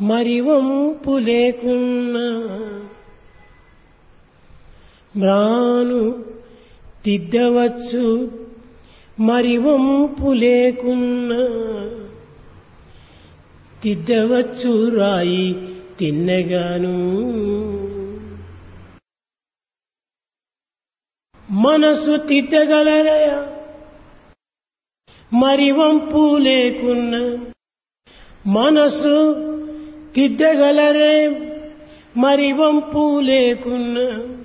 మరి వంపు లేకున్నా మ్రాను తిద్దవచ్చు మరి వంపు లేకున్నా తిద్దవచ్చు రాయి తిన్నగాను మనసు తిద్దగలరయా మరి వంపు లేకున్నా మనసు తిద్దగలరే మరి వంపు లేకున్నా